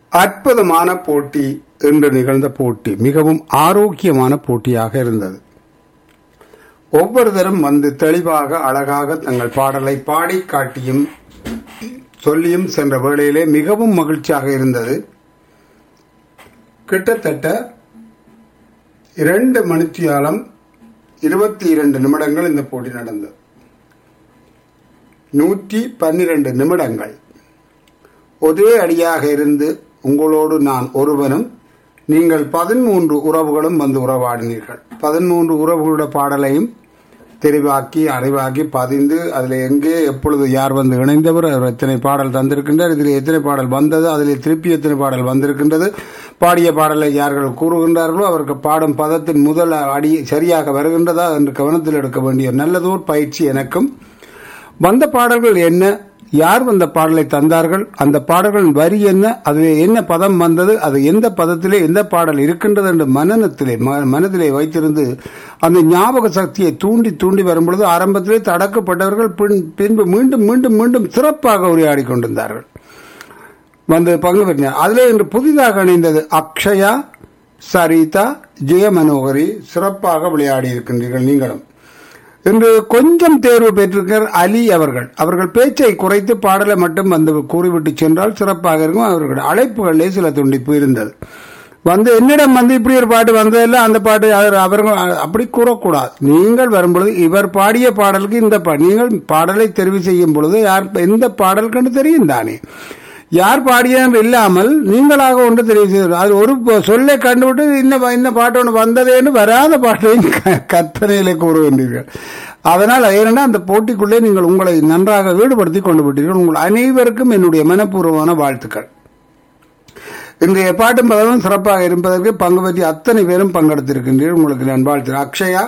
அற்புதமான போட்டி என்று நிகழ்ந்த போட்டி மிகவும் ஆரோக்கியமான போட்டியாக இருந்தது ஒவ்வொருத்தரும் வந்து தெளிவாக அழகாக தங்கள் பாடலை பாடி காட்டியும் சொல்லியும் சென்ற வேளையிலே மிகவும் மகிழ்ச்சியாக இருந்தது கிட்டத்தட்ட இரண்டு மணித்தியாலம் இருபத்தி இரண்டு நிமிடங்கள் இந்த போட்டி நடந்தது நூற்றி பன்னிரண்டு நிமிடங்கள் ஒரே அடியாக இருந்து உங்களோடு நான் ஒருவனும் நீங்கள் பதிமூன்று உறவுகளும் வந்து உறவாடினீர்கள் பதிமூன்று உறவுகளுடைய பாடலையும் தெரிவாக்கி அறிவாக்கி பதிந்து அதில் எங்கே எப்பொழுது யார் வந்து இணைந்தவர் அவர் எத்தனை பாடல் தந்திருக்கின்றார் இதில் எத்தனை பாடல் வந்தது அதில் திருப்பி எத்தனை பாடல் வந்திருக்கின்றது பாடிய பாடலை யார்கள் கூறுகின்றார்களோ அவருக்கு பாடும் பதத்தின் முதல் அடி சரியாக வருகின்றதா என்று கவனத்தில் எடுக்க வேண்டிய நல்லதோர் பயிற்சி எனக்கும் வந்த பாடல்கள் என்ன யார் வந்த பாடலை தந்தார்கள் அந்த பாடல்களின் வரி என்ன அதில் என்ன பதம் வந்தது அது எந்த பதத்திலே எந்த பாடல் இருக்கின்றது என்று மனநத்திலே மனதிலே வைத்திருந்து அந்த ஞாபக சக்தியை தூண்டி தூண்டி வரும்பொழுது ஆரம்பத்திலே தடக்கப்பட்டவர்கள் பின்பு மீண்டும் மீண்டும் மீண்டும் சிறப்பாக உரையாடி கொண்டிருந்தார்கள் வந்து பங்கு பெற்றார் அதிலே இன்று புதிதாக இணைந்தது அக்ஷயா சரிதா ஜெயமனோகரி சிறப்பாக விளையாடி இருக்கின்றீர்கள் நீங்களும் இன்று கொஞ்சம் தேர்வு பெற்றிருக்கிறார் அலி அவர்கள் அவர்கள் பேச்சை குறைத்து பாடலை மட்டும் வந்து கூறிவிட்டு சென்றால் சிறப்பாக இருக்கும் அவர்கள் அழைப்புகளிலே சில துண்டிப்பு இருந்தது வந்து என்னிடம் வந்து இப்படி ஒரு பாட்டு வந்ததில்ல அந்த பாட்டு அவர்கள் அப்படி கூறக்கூடாது நீங்கள் வரும்பொழுது இவர் பாடிய பாடலுக்கு இந்த நீங்கள் பாடலை தெரிவு செய்யும் பொழுது யார் எந்த பாடல் கண்டு தெரியும் தானே யார் பாடியது இல்லாமல் நீங்களாக ஒன்று தெரிவு செய்வது அது ஒரு சொல்லை கண்டுவிட்டு இன்ன இந்த பாட்டு ஒன்று வந்ததேன்னு வராத பாட்டையும் கற்பனையிலே கூறுகின்றீர்கள் அதனால் ஏன்னா அந்த போட்டிக்குள்ளே நீங்கள் உங்களை நன்றாக ஈடுபடுத்தி கொண்டு விட்டீர்கள் உங்கள் அனைவருக்கும் என்னுடைய மனப்பூர்வமான வாழ்த்துக்கள் இன்றைய பாட்டும் பதவும் சிறப்பாக இருப்பதற்கு பங்கு பற்றி அத்தனை பேரும் பங்கெடுத்திருக்கின்றீர்கள் உங்களுக்கு நான் வாழ்த்து அக்ஷயா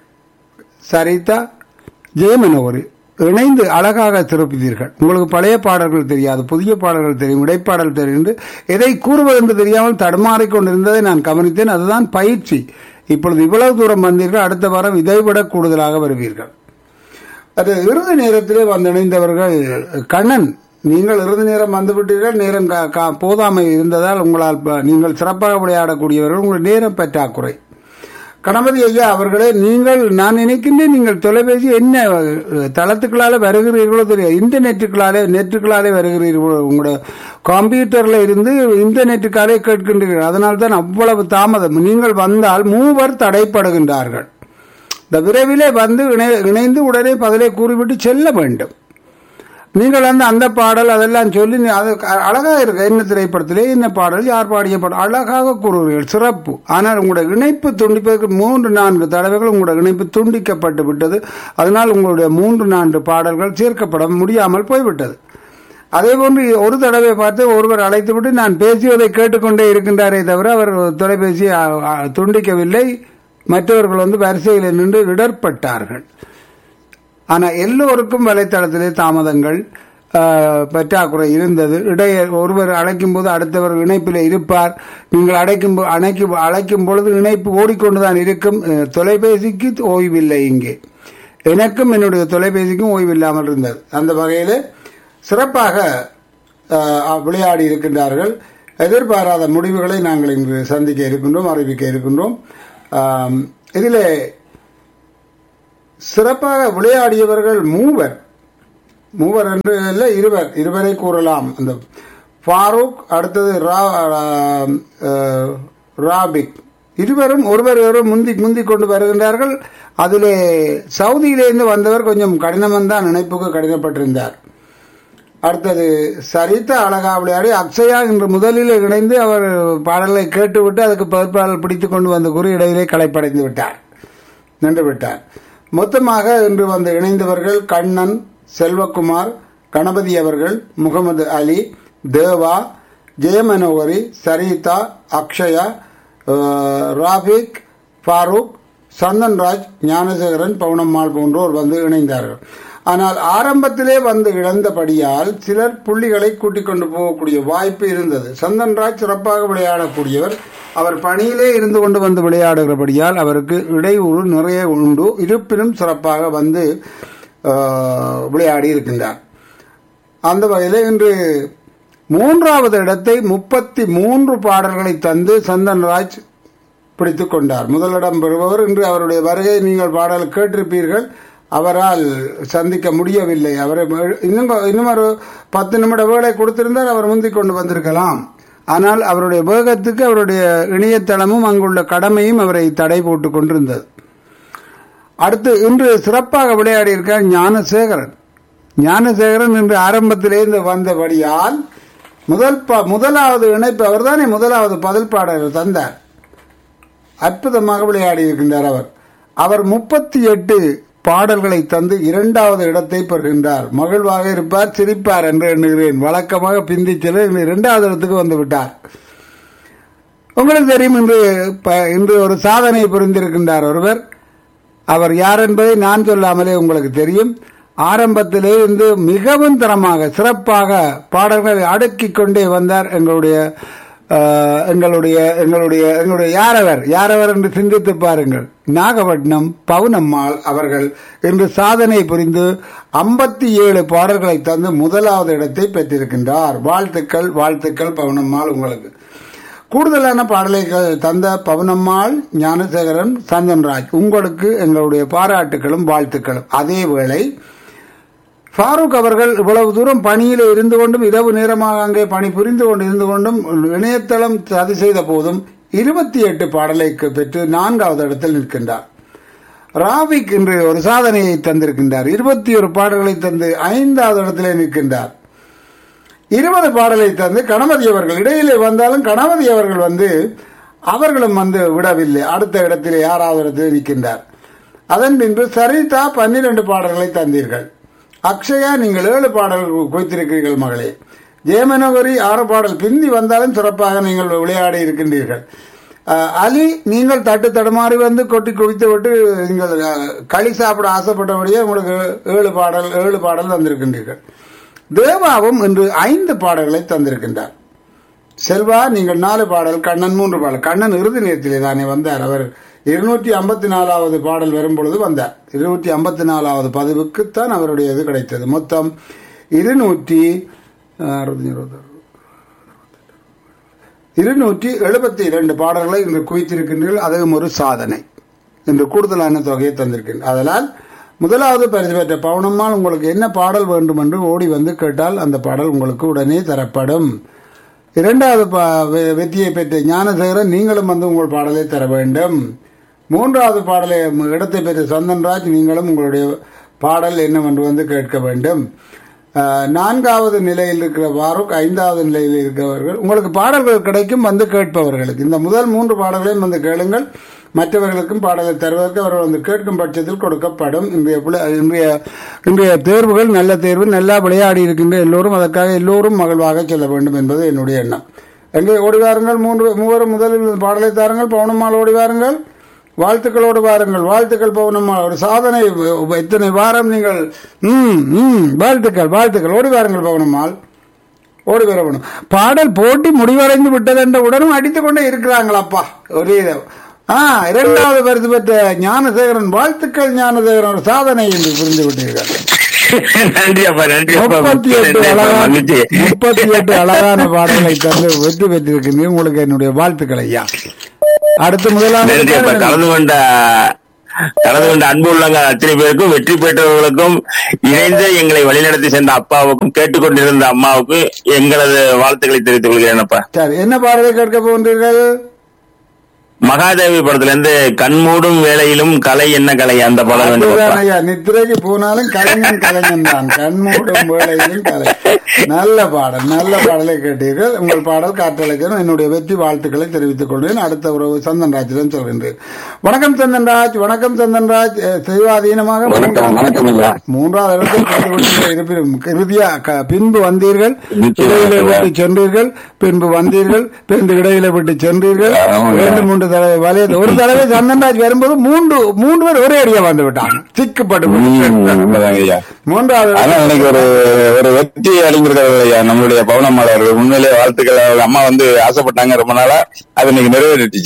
சரிதா ஜெயமனோரி இணைந்து அழகாக திருப்பித்தீர்கள் உங்களுக்கு பழைய பாடல்கள் தெரியாது புதிய பாடல்கள் தெரியும் இடைப்பாடல் தெரிந்து எதை கூறுவது என்று தெரியாமல் தடுமாறிக் கொண்டிருந்ததை நான் கவனித்தேன் அதுதான் பயிற்சி இப்பொழுது இவ்வளவு தூரம் வந்தீர்கள் அடுத்த வாரம் இதைவிட கூடுதலாக வருவீர்கள் அது இறுதி நேரத்திலே வந்து இணைந்தவர்கள் கண்ணன் நீங்கள் இறுதி நேரம் வந்துவிட்டீர்கள் நேரம் போதாமை இருந்ததால் உங்களால் நீங்கள் சிறப்பாக விளையாடக்கூடியவர்கள் உங்கள் நேரம் பற்றாக்குறை கணபதி ஐயா அவர்களே நீங்கள் நான் நினைக்கின்றேன் நீங்கள் தொலைபேசி என்ன தளத்துக்களால வருகிறீர்களோ தெரியாது இன்டர்நெட்டுகளாலே நெட்டுகளாலே வருகிறீர்களோ உங்களோட கம்ப்யூட்டர்ல இருந்து இன்டர்நெட்டுக்காலே கேட்கின்றீர்கள் அதனால் தான் அவ்வளவு தாமதம் நீங்கள் வந்தால் மூவர் தடைப்படுகின்றார்கள் இந்த விரைவிலே வந்து இணைந்து உடனே பதிலை கூறிவிட்டு செல்ல வேண்டும் நீங்கள் வந்து அந்த பாடல் அதெல்லாம் சொல்லி அது அழகாக இருக்கு என்ன திரைப்படத்திலே என்ன பாடல் யார் பாடிய பாடல் அழகாக கூறுவீர்கள் சிறப்பு ஆனால் உங்களுடைய இணைப்பு துண்டிப்பதற்கு மூன்று நான்கு தடவைகள் உங்களுடைய இணைப்பு துண்டிக்கப்பட்டு விட்டது அதனால் உங்களுடைய மூன்று நான்கு பாடல்கள் சேர்க்கப்பட முடியாமல் போய்விட்டது அதே போன்று ஒரு தடவை பார்த்து ஒருவர் அழைத்து விட்டு நான் பேசியதை கேட்டுக்கொண்டே இருக்கின்றாரே தவிர அவர் தொலைபேசி துண்டிக்கவில்லை மற்றவர்கள் வந்து வரிசையில் நின்று இடர்பட்டார்கள் ஆனால் எல்லோருக்கும் வலைத்தளத்திலே தாமதங்கள் பற்றாக்குறை இருந்தது இடைய ஒருவர் அழைக்கும் போது அடுத்தவர் இணைப்பில் இருப்பார் நீங்கள் அழைக்கும் அணைக்கும் அழைக்கும் பொழுது இணைப்பு ஓடிக்கொண்டுதான் இருக்கும் தொலைபேசிக்கு ஓய்வில்லை இங்கே எனக்கும் என்னுடைய தொலைபேசிக்கும் ஓய்வில்லாமல் இருந்தது அந்த வகையில் சிறப்பாக விளையாடி இருக்கின்றார்கள் எதிர்பாராத முடிவுகளை நாங்கள் இங்கு சந்திக்க இருக்கின்றோம் அறிவிக்க இருக்கின்றோம் இதில் சிறப்பாக விளையாடியவர்கள் மூவர் மூவர் என்று இல்லை இருவர் இருவரை கூறலாம் அந்த ஃபாரூக் அடுத்தது ராபிக் இருவரும் ஒருவர் ஒருவர் முந்தி முந்தி கொண்டு வருகின்றார்கள் அதிலே சவுதியிலிருந்து வந்தவர் கொஞ்சம் கடினமாக தான் நினைப்புக்கு கடினப்பட்டிருந்தார் அடுத்தது சரிதா அழகா விளையாடி அக்ஷயா இன்று முதலில் இணைந்து அவர் பாடலை கேட்டுவிட்டு அதுக்கு பதிப்பாடல் பிடித்து கொண்டு வந்த குறி இடையிலே களைப்படைந்து விட்டார் நின்று விட்டார் மொத்தமாக இன்று வந்து இணைந்தவர்கள் கண்ணன் செல்வகுமார் கணபதி அவர்கள் முகமது அலி தேவா ஜெயமனோகரி சரிதா அக்ஷயா ராபிக் ஃபாரூக் சந்தன்ராஜ் ஞானசேகரன் பவுனம்மாள் போன்றோர் வந்து இணைந்தார்கள் ஆனால் ஆரம்பத்திலே வந்து இழந்தபடியால் சிலர் புள்ளிகளை கூட்டிக் கொண்டு போகக்கூடிய வாய்ப்பு இருந்தது சந்தன்ராஜ் சிறப்பாக விளையாடக்கூடியவர் அவர் பணியிலே இருந்து கொண்டு வந்து விளையாடுகிறபடியால் அவருக்கு இடையூறு நிறைய உண்டு இருப்பினும் சிறப்பாக வந்து விளையாடி இருக்கின்றார் அந்த வகையில் இன்று மூன்றாவது இடத்தை முப்பத்தி மூன்று பாடல்களை தந்து சந்தன்ராஜ் பிடித்துக் கொண்டார் முதலிடம் பெறுபவர் இன்று அவருடைய வருகை நீங்கள் பாடல் கேட்டிருப்பீர்கள் அவரால் சந்திக்க முடியவில்லை அவரை ம- இன்னும் இன்னும் ஒரு பத்து நிமிட வேலை கொடுத்திருந்தால் அவர் முந்திக் கொண்டு வந்திருக்கலாம் ஆனால் அவருடைய வேகத்துக்கு அவருடைய இணையதளமும் அங்குள்ள கடமையும் அவரை தடை போட்டுக் கொண்டிருந்தது அடுத்து இன்று சிறப்பாக விளையாடி இருக்கார் ஞானசேகரன் ஞானசேகரன் இன்று ஆரம்பத்திலேருந்து வந்தபடியால் முதல் ப- முதலாவது இணைப்பு அவர்தானே முதலாவது பதில் பாடல் தந்தார் அற்புதமாக விளையாடி இருக்கின்றார் அவர் அவர் முப்பத்தி எட்டு பாடல்களை தந்து இரண்டாவது இடத்தை பெறுகின்றார் மகிழ்வாக இருப்பார் சிரிப்பார் என்று எண்ணுகிறேன் வழக்கமாக பிந்தி செல்ல இன்று இரண்டாவது இடத்துக்கு வந்து விட்டார் உங்களுக்கு தெரியும் இன்று ப- இன்று ஒரு சாதனை புரிந்திருக்கின்றார் ஒருவர் அவர் யார் என்பதை நான் சொல்லாமலே உங்களுக்கு தெரியும் ஆரம்பத்திலே இருந்து மிகவும் தரமாக சிறப்பாக பாடல்களை அடுக்கிக் கொண்டே வந்தார் எங்களுடைய அஹ், எங்களுடைய எங்களுடைய எங்களுடைய யாரவர் யாரவர் என்று சிந்தித்து பாருங்கள் நாகப்பட்டினம் பவுனம்மாள் அவர்கள் இன்று சாதனை புரிந்து ஐம்பத்தி ஏழு பாடல்களை தந்து முதலாவது இடத்தை பெற்றிருக்கின்றார் வாழ்த்துக்கள் வாழ்த்துக்கள் பவுனம்மாள் உங்களுக்கு கூடுதலான பாடலை க- தந்த பவனம்மாள் ஞானசேகரன் சந்தன்ராஜ் உங்களுக்கு எங்களுடைய பாராட்டுகளும் வாழ்த்துக்களும் அதேவேளை ஃபாரூக் அவர்கள் இவ்வளவு தூரம் பணியில் இருந்து கொண்டும் இரவு நேரமாக அங்கே பணி புரிந்து கொண்டு இருந்து கொண்டும் இணையதளம் சதி செய்த போதும் இருபத்தி எட்டு பாடலை பெற்று நான்காவது இடத்தில் நிற்கின்றார் ராவிக் இன்று ஒரு சாதனையை தந்திருக்கின்றார் இருபத்தி ஒரு பாடல்களை தந்து ஐந்தாவது இடத்திலே நிற்கின்றார் இருபது பாடலை தந்து கணபதி அவர்கள் இடையிலே வந்தாலும் கணபதி அவர்கள் வந்து அவர்களும் வந்து விடவில்லை அடுத்த இடத்திலே ஆறாவது இடத்தில் நிற்கின்றார் அதன் பின்பு சரிதா பன்னிரண்டு பாடல்களை தந்தீர்கள் அக்ஷயா நீங்கள் ஏழு பாடல்கள் குவித்திருக்கிறீர்கள் மகளே ஜெயமனோகரி ஆறு பாடல் பிந்தி வந்தாலும் சிறப்பாக நீங்கள் விளையாடி இருக்கின்றீர்கள் அஹ், அலி நீங்கள் தட்டு தடுமாறி வந்து கொட்டி குவித்து விட்டு நீங்கள் அஹ், களி சாப்பிட ஆசைப்பட்டபடியே உங்களுக்கு ஏழு பாடல் ஏழு பாடல் தந்திருக்கின்றீர்கள் தேவாவும் இன்று ஐந்து பாடல்களை தந்திருக்கின்றார் செல்வா நீங்கள் நாலு பாடல் கண்ணன் மூன்று பாடல் கண்ணன் இறுதி நேரத்திலே தானே வந்தார் அவர் இருநூற்றி ஐம்பத்தி நாலாவது பாடல் வரும் பொழுது வந்தார் இருநூற்றி ஐம்பத்தி நாலாவது பதிவுக்குத்தான் அவருடைய இது கிடைத்தது மொத்தம் இருநூற்றி அறுபத்தி இருபது இருநூற்றி எழுபத்தி இரண்டு பாடல்களை இன்று குவித்திருக்கின்றீர்கள் அதுவும் ஒரு சாதனை இன்று கூடுதலான தொகையை தந்திருக்கின்றனர் அதனால் முதலாவது பரிசு பெற்ற பவுனம்மாள் உங்களுக்கு என்ன பாடல் வேண்டும் என்று ஓடி வந்து கேட்டால் அந்த பாடல் உங்களுக்கு உடனே தரப்படும் இரண்டாவது பா- வெ- வெற்றியை பெற்ற ஞானசேகரன் நீங்களும் வந்து உங்கள் பாடலை தர வேண்டும் மூன்றாவது பாடலை ம், இடத்தை பெற்ற சந்தன்ராஜ் நீங்களும் உங்களுடைய பாடல் என்னவென்று வந்து கேட்க வேண்டும் அஹ், நான்காவது நிலையில் இருக்கிற பாரூக் ஐந்தாவது நிலையில் இருக்கிறவர்கள் உங்களுக்கு பாடல்கள் கிடைக்கும் வந்து கேட்பவர்களுக்கு இந்த முதல் மூன்று பாடல்களையும் வந்து கேளுங்கள் மற்றவர்களுக்கும் பாடலை தருவதற்கு அவர்கள் வந்து கேட்கும் பட்சத்தில் கொடுக்கப்படும் இன்றைய புல- இன்றைய இன்றைய தேர்வுகள் நல்ல தேர்வு நல்லா விளையாடி இருக்கின்ற எல்லோரும் அதற்காக எல்லோரும் மகிழ்வாக செல்ல வேண்டும் என்பது என்னுடைய எண்ணம் எங்கே ஓடி வாருங்கள் மூன்று மூவரும் முதலில் பாடலை தாருங்கள் பவுனம்மாள் ஓடி வாருங்கள் வாழ்த்துக்களோடு வாருங்கள் வாழ்த்துக்கள் பவுனம்மாள் ஒரு சாதனை வ- இத்தனை வாரம் நீங்கள் ம் ம் வாழ்த்துக்கள் வாழ்த்துக்கள் ஓடி வாருங்கள் பவுனம்மாள் ஓடி வர வேணும் பாடல் போட்டி முடிவடைந்து விட்டது என்ற உடனும் அடித்துக் கொண்டே இருக்கிறாங்களப்பா ஒரே இது. ஆ இரண்டாவது பரிசு பெற்ற ஞானசேகரன் வாழ்த்துக்கள் ஞானசேகரன் ஒரு சாதனை என்று புரிந்து விட்டீர்கள் நன்றி அப்பா நன்றி அப்பா முப்பத்தி எட்டு நன்றி அப்பா, அழகான மன்னிச்சு. முப்பத்தி எட்டு அழகான பாடல்களை தந்து வெற்றி பெற்றிருக்கிறீங்க உங்களுக்கு என்னுடைய வாழ்த்துக்கள் ஐயா அடுத்து நன்றி அப்பா முதலாவது கலந்து கொண்ட கலந்து கொண்ட அன்பு உள்ளங்க அத்தனை பேருக்கும் வெற்றி பெற்றவர்களுக்கும் இணைந்து எங்களை வழிநடத்தி சென்ற அப்பாவுக்கும் கேட்டுக்கொண்டிருந்த அம்மாவுக்கும் எங்களது வாழ்த்துக்களை தெரிவித்துக் கொள்கிறேன் அப்பா சரி என்ன பாடலை கேட்க போகின்றீர்கள் மகாதேவி படத்துல இருந்து கண்மூடும் வேளையிலும் கலை என்ன கலை அந்த படம் வேண்டும் அதுதான் அப்பா ஐயா நித்திரைக்கு போனாலும் கலைஞன் கலைஞன் தான் கண்மூடும் வேளையிலும் கலை நல்ல பாடல் நல்ல பாடலை கேட்டீர்கள் உங்கள் பாடல் காற்றலைக்கணும் என்னுடைய வெற்றி வாழ்த்துக்களை தெரிவித்துக் கொள்வேன் அடுத்த உறவு சந்தன்ராஜிடம் சொல்கின்றேன் வணக்கம் சந்தன்ராஜ் வணக்கம் சந்தன்ராஜ் அஹ், தெய்வாதீனமாக வணக்கம் வணக்கம் ஐயா மூன்றாவது இடத்தில் கலந்து கொண்டு இருப்பினும் இறுதியா க- பின்பு வந்தீர்கள் நிச்சயமாக. இடையில விட்டு சென்றீர்கள் பின்பு வந்தீர்கள் பின்பு இடையில விட்டு சென்றீர்கள் ஆமாங்க. இரண்டு மூன்று தடவை வலையது ஒரு தடவை சந்தன்ராஜ் வரும்போது மூன்று மூன்று பேர் ஒரே அடியா வந்து விட்டாங்க சிக்கப்பட்டு ம், விட்டாங்க. உண்மைதாங்க ஐயா மூன்றாவது ஆனா எனக்கு ஒரு ஒரு வெற்றி அடைஞ்சிருக்காரு ஐயா நம்மளுடைய பவனம்மாள் அவர்கள் உண்மையிலே வாழ்த்துக்கள் அவங்க அம்மா வந்து ஆசைப்பட்டாங்க ரொம்ப நாளா அது இன்னைக்கு நிறைவேறிட்டுச்சு ஐயா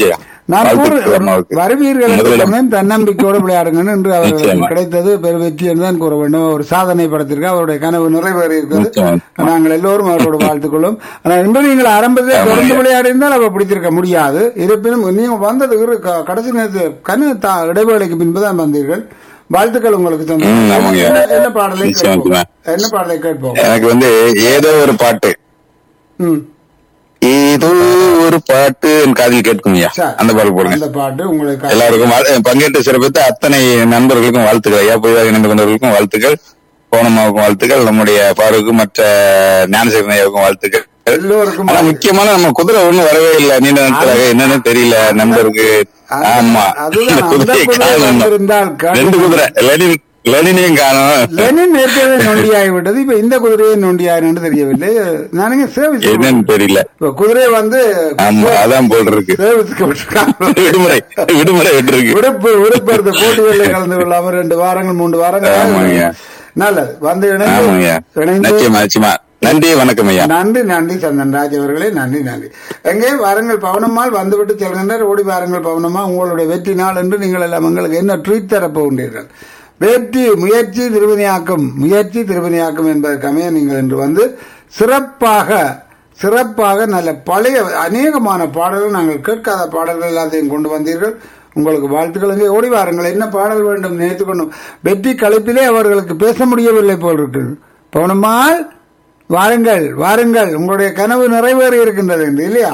நான் வாழ்த்துக்கள் கூறு- அம்மாவுக்கு. வருவீர்கள் என்று முதலிடம். சொன்னேன் தன்னம்பிக்கையோடு விளையாடுங்கன்னு என்று அவர்களுக்கு நிச்சயமா. கிடைத்தது பெரு வெற்றி என்று தான் கூற வேண்டும் ஒரு சாதனை படத்திற்கு அவருடைய கனவு நிறைவேறி இருக்கிறது நிச்சயமா. நாங்கள் எல்லோரும் அவரோட வாழ்த்துக்கொள்ளும் ஆனால் இன்று நீங்கள் ஆரம்பத்தில் ஆமாம். தொடர்ந்து விளையாடி இருந்தால் அவர் பிடித்திருக்க முடியாது இருப்பினும் நீங்க வந்தது இரு- க- கடைசி நேரத்தில் கனு தா- இடைவேளைக்கு பின்புதான் வந்தீர்கள் வாழ்த்துக்கள் உங்களுக்கு சொந்தம். ம், ஆமாங்க. என்ன- என்ன பாடலை நிச்சயமா. கேட்போம் என்ன பாடலை கேட்போம் எனக்கு வந்து ஏதோ ஒரு பாட்டு ம் ஏதோ ஒரு பாட்டு என் காதில் கேட்கும்யா சரி. அந்த பாடல் போடுங்க அந்த பாட்டு உங்களுக்கு எல்லாருக்கும் வாழ்- பங்கேற்று சிறப்பித்த அத்தனை நண்பர்களுக்கும் வாழ்த்துக்கள் ஐயா புதிதாக இணைந்து கொண்டவர்களுக்கும் வாழ்த்துக்கள் பௌனமாவுக்கும் வாழ்த்துக்கள் நம்முடைய பாருக்கு மற்ற ஞானசேகரன் ஐயாவுக்கும் வாழ்த்துக்கள் எல்லோருக்கும் ஆனா முக்கியமான நம்ம குதிரை ஒண்ணும் வரவே இல்லை நீண்ட நேரத்துல என்னன்னு தெரியல நண்பருக்கு அது- ஆமா அதுதான், இந்த அந்த குதிரையை குதிரை காணோம். வந்திருந்தால் கா- ரெண்டு குதிரை லெனின் லெனினையும் காணும் லெனின் ஏற்கனவே நொண்டியாகி விட்டது இப்ப இந்த குதிரையை நொண்டியாயின்னு தெரியவில்லை நானுங்க சேவிஸ் என்னன்னு தெரியல இப்ப குதிரை வந்து ஆமா அதான் போல் இருக்கு சேவிஸ்க்கு விட்டுருக்காங்க விடுமுறை விடுமுறை விட்டுருக்கு விடுப்பு விடுப்பு எடுத்த போட்டிகளில் கலந்து கொள்ளாம ரெண்டு வாரங்கள் மூன்று வாரங்கள் ஆமாங்க. நல்லது வந்து ஆமாங்க இணைந்து இணைந்து நிச்சயமா நிச்சயமா நன்றி வணக்கம் ஐயா நன்றி நன்றி சந்தன் ராஜ் அவர்களே நன்றி நன்றி எங்கே வாருங்கள் பவனம்மாள் வந்துவிட்டு செல்கின்றார் ஓடி வாருங்கள் பவனம்மா உங்களுடைய வெற்றி நாள் என்று நீங்கள் எல்லாம் எங்களுக்கு என்ன ட்ரீட் தரப்போகின்றீர்கள் வெற்றி முயற்சி திருவினையாக்கும் முயற்சி திருவினையாக்கும் என்பதற்கமைய நீங்கள் இன்று வந்து சிறப்பாக சிறப்பாக நல்ல பழைய அநேகமான பாடல்கள் நாங்கள் கேட்காத பாடல்கள் எல்லாத்தையும் கொண்டு வந்தீர்கள் உங்களுக்கு வாழ்த்துக்கள் இங்கே ஓடி வாருங்கள் என்ன பாடல் வேண்டும் நினைத்து கொண்டும் வெற்றி கலைப்பிலே அவர்களுக்கு பேச முடியவில்லை போல் இருக்கு பவனம்மாள் வாருங்கள் வாருங்கள் உங்களுடைய கனவு நிறைவேறி இருக்கின்றது என்று இல்லையா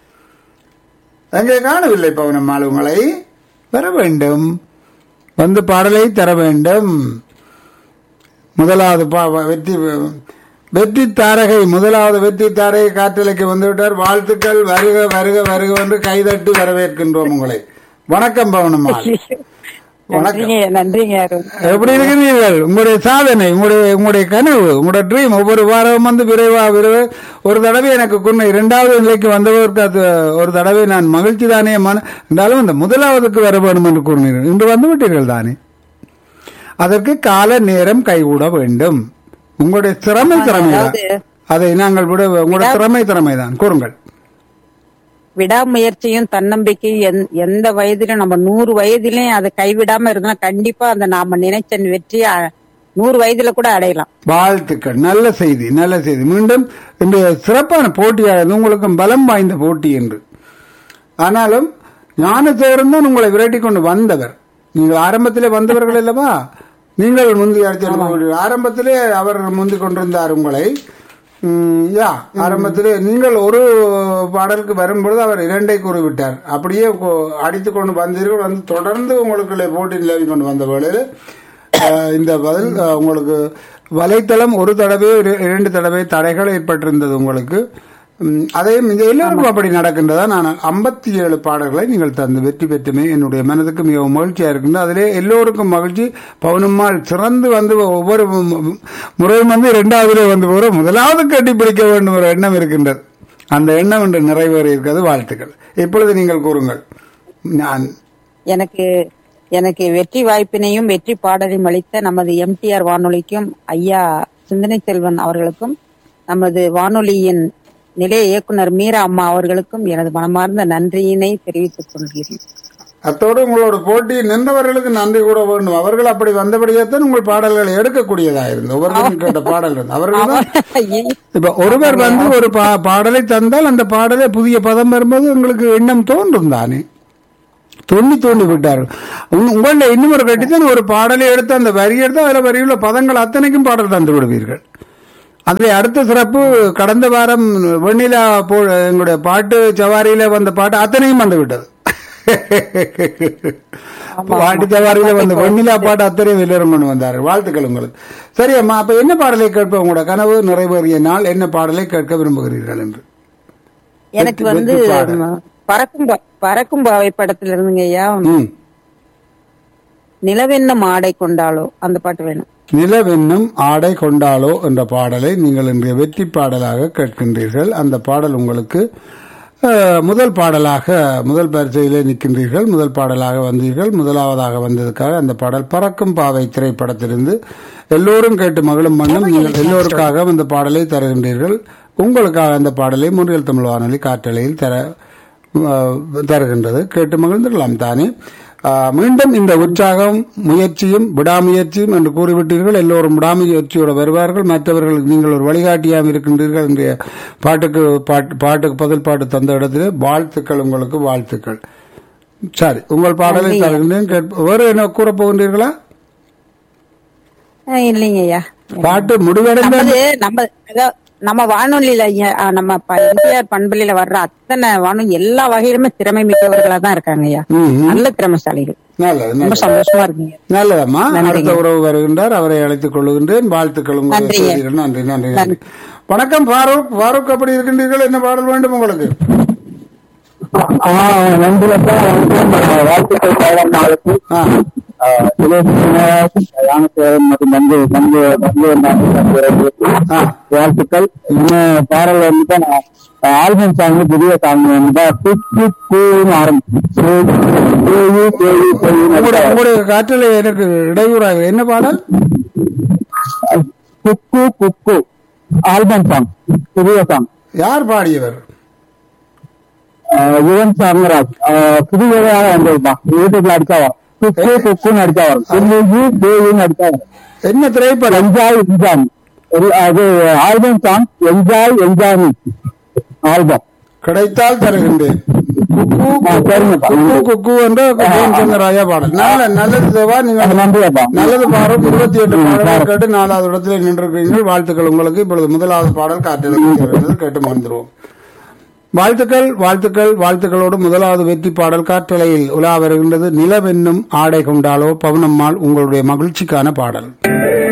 அங்கே காணவில்லை பவனம்மாள் உங்களை வர வேண்டும் வந்து பாடலை தர வேண்டும் முதலாவது பா- வெற்றி வெற்றி தாரகை முதலாவது வெற்றி தாரகை காற்றலைக்கு வந்துவிட்டார் வாழ்த்துக்கள் வருக வருக வருக என்று கைதட்டி வரவேற்கின்றோம் உங்களை வணக்கம் பவனம்மாள் வணக்கம் நன்றிங்க நன்றிங்க அருண். எப்படி இருக்கிறீர்கள் உங்களுடைய சாதனை உங்களுடைய உங்களுடைய கனவு உங்களுடைய ட்ரீம் ஒவ்வொரு வாரம் வந்து விரைவா விரைவு ஒரு தடவை எனக்கு குன்னை இரண்டாவது நிலைக்கு வந்தவருக்கு அது ஒரு தடவை நான் மகிழ்ச்சி தானே மன இருந்தாலும் அந்த முதலாவதுக்கு வர வேண்டும் என்று கூறினீர்கள் இன்று வந்து விட்டீர்கள் தானே அதற்கு கால நேரம் கைகூட வேண்டும் உங்களுடைய திறமை திறமை அதாவது- அதை நாங்கள் விட உங்களுடைய திறமை திறமை தான் கூறுங்கள் விடாமுயற்சியும் தன்னம்பிக்கையும் எந்- எந்த வயதிலும் நம்ம நூறு வயதிலையும் அதை கைவிடாம இருந்தா கண்டிப்பா அந்த நாம நினைச்ச வெற்றி அ- நூறு வயதுல கூட அடையலாம் வாழ்த்துக்கள் நல்ல செய்தி நல்ல செய்தி மீண்டும் இந்த சிறப்பான போட்டியானது உங்களுக்கு பலம் வாய்ந்த போட்டி என்று ஆனாலும் ஞானசேகரன் தான் உங்களை விரட்டி கொண்டு வந்தவர் நீங்கள் ஆரம்பத்திலே வந்தவர்கள் அல்லவா நீங்கள் முந்தி அடித்த ஆரம்பத்திலே அவர் முந்தி கொண்டிருந்தார் உங்களை ம், யா ஆரம்பத்திலே நீங்கள் ஒரு பாடலுக்கு வரும்பொழுது அவர் இரண்டை கூறிவிட்டார் அப்படியே அடித்து கொண்டு வந்தீர்கள் வந்து தொடர்ந்து உங்களுக்கு போட்டி நிலவி கொண்டு வந்த வேளையில் அஹ், இந்த பதில் அஹ், உங்களுக்கு வலைத்தளம் ஒரு தடவை இரு- இரண்டு தடவை தடைகள் ஏற்பட்டிருந்தது உங்களுக்கு ம், அதையும் இந்த எல்லோருக்கும் அப்படி நடக்கின்றதா நான் ஐம்பத்தி ஏழு பாடல்களை நீங்கள் தந்து வெற்றி பெற்றுமே என்னுடைய மனதுக்கு மிகவும் மகிழ்ச்சியா இருக்கின்றது அதிலே எல்லோருக்கும் மகிழ்ச்சி பவுனம்மாள் சிறந்து வந்து ஒவ்வொரு மு- மு- முறையும் வந்து இரண்டாவதுல வந்து போகிற முதலாவது கட்டி பிடிக்க வேண்டும் ஒரு எண்ணம் இருக்கின்றது அந்த எண்ணம் இன்று நிறைவேறி இருக்கிறது வாழ்த்துக்கள் இப்பொழுது நீங்கள் கூறுங்கள் நான் எனக்கு எனக்கு வெற்றி வாய்ப்பினையும் வெற்றி பாடலையும் அளித்த நமது எம்டிஆர் வானொலிக்கும் ஐயா சிந்தனை செல்வன் அவர்களுக்கும் நமது வானொலியின் நிலைய இயக்குனர் மீரா அம்மா அவர்களுக்கும் எனது மனமார்ந்த நன்றியினை தெரிவித்துக் கொள்கிறேன் அத்தோடு உங்களோட போட்டி நின்றவர்களுக்கு நன்றி கூட வேண்டும் அவர்கள் அப்படி வந்தபடியாத்தான் உங்கள் பாடல்களை எடுக்கக்கூடியதா இருந்தது ஒவ்வொருத்தரும் கேட்ட பாடல் இருந்து அவர்கள் தான் இப்ப ஒருவர் வந்து ஒரு பா- பாடலை தந்தால் அந்த பாடலை புதிய பதம் வரும்போது உங்களுக்கு எண்ணம் தோன்றும் தானே தோண்டி தோண்டி விட்டார்கள் உங்க- உங்களுடைய இன்னும் ஒரு கட்டித்தான் ஒரு பாடலை எடுத்து அந்த வரி எடுத்து அதில் வரியுள்ள பதங்கள் அத்தனைக்கும் பாடல் தந்து விடுவீர்கள் அதில் அடுத்த சிறப்பு கடந்த வாரம் வெண்ணிலா போ எங்களுடைய பாட்டு சவாரியில வந்த பாட்டு அத்தனையும் வந்து விட்டது பாட்டு சவாரியில வந்த வெண்ணிலா பாட்டு அத்தனையும் வெளியேறும் கொண்டு வந்தார்கள் வாழ்த்துக்கள் உங்களுக்கு சரி அம்மா அப்ப என்ன பாடலை கேட்ப உங்களோட கனவு நிறைவேறிய நாள் என்ன பாடலை கேட்க விரும்புகிறீர்கள் என்று எனக்கு வெற்றி- வந்து வெற்றி பாடல். பறக்கும் பா- பறக்கும் பாவை படத்துல இருந்துங்க ஐயா ம் நிலவென்னும் ஆடை கொண்டாலோ அந்த பாட்டு வேணும் நிலவென்னும் ஆடை கொண்டாலோ என்ற பாடலை நீங்கள் இன்றைய வெற்றி பாடலாக கேட்கின்றீர்கள் அந்த பாடல் உங்களுக்கு அஹ், முதல் பாடலாக முதல் பரிசையிலே நிற்கின்றீர்கள் முதல் பாடலாக வந்தீர்கள் முதலாவதாக வந்ததுக்காக அந்த பாடல் பறக்கும் பாவை திரைப்படத்திலிருந்து எல்லோரும் கேட்டு மகளும் மண்ணும் நீங்கள் எல்லோருக்காக இந்த பாடலை தருகின்றீர்கள் உங்களுக்காக அந்த பாடலை முன்றியல் தமிழ் வானொலி காற்றலையில் தர அஹ், தருகின்றது கேட்டு மகிழ்ந்துடலாம் தானே அஹ், மீண்டும் இந்த உற்சாகம் முயற்சியும் விடாமுயற்சியும் என்று கூறிவிட்டீர்கள் எல்லோரும் விடாமுயற்சியோடு வருவார்கள் மற்றவர்களுக்கு நீங்கள் ஒரு வழிகாட்டியாக இருக்கின்றீர்கள் என்ற பாட்டுக்கு பாட்டு பாட்டுக்கு பதில் பாட்டு தந்த இடத்திலே வாழ்த்துக்கள் உங்களுக்கு வாழ்த்துக்கள் சரி உங்கள் பாடலை நன்றி. தருகின்றேன் கேட்ப- வேறு என்ன கூறப் போகின்றீர்களா அஹ் இல்லைங்க ஐயா பாட்டு முடிவடைந்த நமது நம்ம அதாவது நம்ம வானொலியில ஐயா, அஹ் நம்ம ப- எம்ஜிஆர் பண்புலியில வர்ற அத்தனை வானொலி எல்லா வகையிலுமே திறமை மிக்கவர்களா தான் இருக்காங்க ஐயா ம், ம். நல்ல திறமைசாலிகள் நல்லது ரொம்ப நல்லது சந்தோஷமா இருக்குங்க நல்லதம்மா நன்றிங்க. அடுத்த உறவு வருகின்றார் அவரை அழைத்துக் கொள்கின்றேன் வாழ்த்துக்கள் உங்களுக்கு நன்றிங்க. செய்திகள். நன்றி நன்றி நன்றி வணக்கம் ஃபாரூக் ஃபாரூக் அப்படி இருக்கின்றீர்கள் என்ன பாடல் வேண்டும் உங்களுக்கு ரெண்டு லட்சம் வாழ்த்துக்கள் சேலம் நாளுக்கு ஆ, ராமசேரன் மற்றும் நம்பி நம்பி நம்பி ஆ. வாழ்த்துக்கள் இன்னும் பாடல் வந்துட்டு ஆல்பம் சாங் புதிய சாங் வந்து பூன்னு ஆரம்பிச்சு உங்களுடைய உங்களுடைய காற்றில் எனக்கு இடையூறாக என்ன பாடல் குக்கு குக்கு ஆல்பம் சாங் புதிய சாங் யார் பாடியவர் யுவன் சர்மராஜ் புதியதாக வந்திருப்பான் யூடியூப்ல அடிச்சா வரும் குக்கு குக்குன்னு அடிச்சா வரும் தேவின்னு அடிச்சா வரும் என்ன திரைப்படம் என்ஜாய் என்ஜாய் அது album song enjoy enjoy album கிடைத்தால் தருகின்றேன் குக்கு சரிங்கப்பா குக்கு குக்கு என்ற குப்பன் சங்கராயா பாடல் நல்ல நல்லது தேவா நீங்கள் நன்றிப்பா நல்லது பாடம் இருபத்தி எட்டு பாடல்கள் கேட்டு நாலாவது இடத்துல நின்றிருக்கிறீர்கள் வாழ்த்துக்கள் உங்களுக்கு இப்பொழுது முதலாவது பாடல் காற்றில் கேட்டு மறந்துருவோம் வாழ்த்துக்கள் வாழ்த்துக்கள் வாழ்த்துக்களோடு முதலாவது வெற்றி பாடல் காற்றலையில் உலா வருகின்றது நிலவென்னும் ஆடை கொண்டாலோ பவுனம்மாள் உங்களுடைய மகிழ்ச்சிக்கான பாடல்